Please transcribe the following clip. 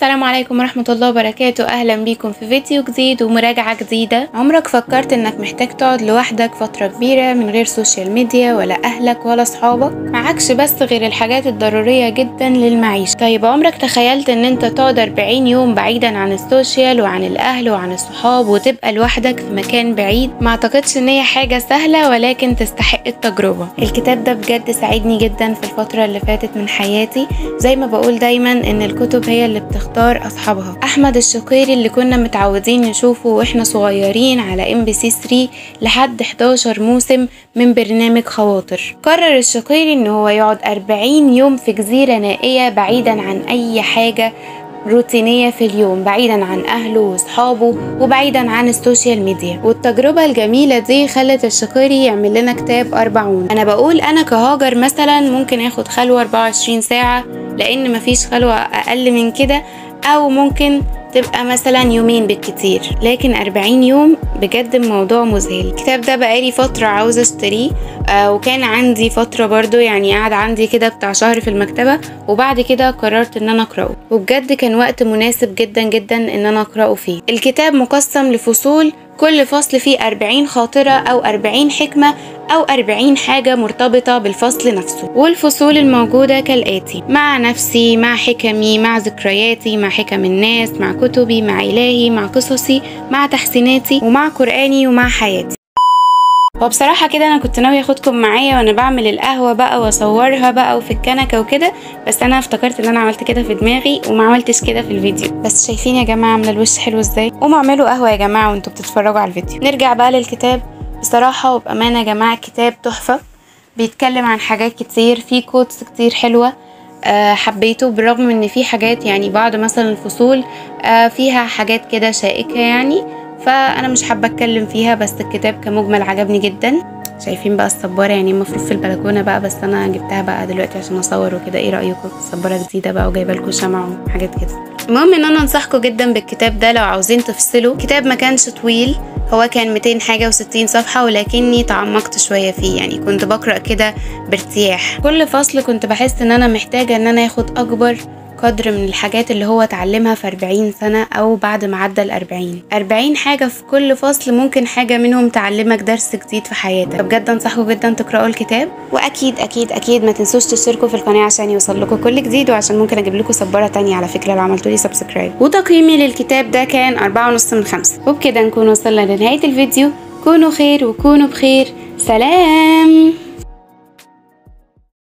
السلام عليكم ورحمة الله وبركاته أهلا بيكم في فيديو جديد ومراجعة جديدة عمرك فكرت إنك محتاج تقعد لوحدك فترة كبيرة من غير سوشيال ميديا ولا أهلك ولا صحابك معكش بس غير الحاجات الضرورية جدا للمعيشة طيب عمرك تخيلت إن أنت تقعد 40 يوم بعيدا عن السوشيال وعن الأهل وعن الصحاب وتبقى لوحدك في مكان بعيد ما أعتقدش إن هي حاجة سهلة ولكن تستحق التجربة الكتاب ده بجد ساعدني جدا في الفترة اللي فاتت من حياتي زي ما بقول دايما إن الكتب هي اللي بتختار أصحابها أحمد الشقيري اللي كنا متعودين نشوفه وإحنا صغيرين على ام بي سي 3 لحد 11 موسم من برنامج خواطر قرر الشقيري إن هو يقعد 40 يوم في جزيرة نائية بعيدا عن أي حاجة روتينية في اليوم بعيدا عن أهله وصحابه وبعيدا عن السوشيال ميديا والتجربة الجميلة دي خلت الشقيري يعمل لنا كتاب أربعون أنا بقول أنا كهاجر مثلا ممكن اخد خلوة 24 ساعة لأن مفيش خلوة أقل من كده أو ممكن تبقى مثلا يومين بالكتير لكن 40 يوم بجد الموضوع مذهل الكتاب ده بقالي فترة عاوزة اشتريه آه وكان عندي فترة برضو يعني قعد عندي كده بتاع شهر في المكتبة وبعد كده قررت ان انا اقرأه وبجد كان وقت مناسب جدا جدا ان انا اقرأه فيه الكتاب مقسم لفصول كل فصل فيه 40 خاطرة أو 40 حكمة أو 40 حاجة مرتبطة بالفصل نفسه والفصول الموجودة كالآتي مع نفسي مع حكمي مع ذكرياتي مع حكم الناس مع كتبي مع إلهي مع قصصي مع تحسيناتي ومع قرآني ومع حياتي وبصراحة كده أنا كنت ناوية أخدكم معايا وأنا بعمل القهوة بقى وأصورها بقى وفي الكنكة وكده بس أنا افتكرت إن أنا عملت كده في دماغي وما عملتش كده في الفيديو بس شايفين يا جماعة عاملة الوش حلو إزاي قوموا اعملوا قهوة يا جماعة وأنتوا بتتفرجوا على الفيديو نرجع بقى للكتاب بصراحة وبأمانة يا جماعة الكتاب تحفة بيتكلم عن حاجات كتير فيه كوتس كتير حلوة أه حبيته بالرغم ان في حاجات يعني بعض مثلا الفصول أه فيها حاجات كده شائكة يعني فانا مش حابه اتكلم فيها بس الكتاب كمجمل عجبني جدا شايفين بقى الصباره يعني المفروض في البلكونه بقى بس انا جبتها بقى دلوقتي عشان اصور وكده ايه رايكم صباره جديده بقى وجايبه لكم شمع وحاجات كده المهم ان انا انصحكم جدا بالكتاب ده لو عاوزين تفصلوا كتاب ما كانش طويل هو كان 200 حاجه و60 صفحه ولكني تعمقت شويه فيه يعني كنت بقرا كده بارتياح كل فصل كنت بحس ان انا محتاجه ان انا اخد اكبر قدر من الحاجات اللي هو اتعلمها في 40 سنة أو بعد ما عدى ال 40 40 حاجة في كل فصل ممكن حاجة منهم تعلمك درس جديد في حياتك بجد أنصحكم جدا تقرأوا الكتاب وأكيد أكيد أكيد ما تنسوش تشتركوا في القناة عشان يوصل لكم كل جديد وعشان ممكن أجيب لكم صبارة تانية على فكرة لو عملتوا لي سبسكرايب وتقييمي للكتاب ده كان أربعة ونص من خمسة وبكده نكون وصلنا لنهاية الفيديو كونوا خير وكونوا بخير سلام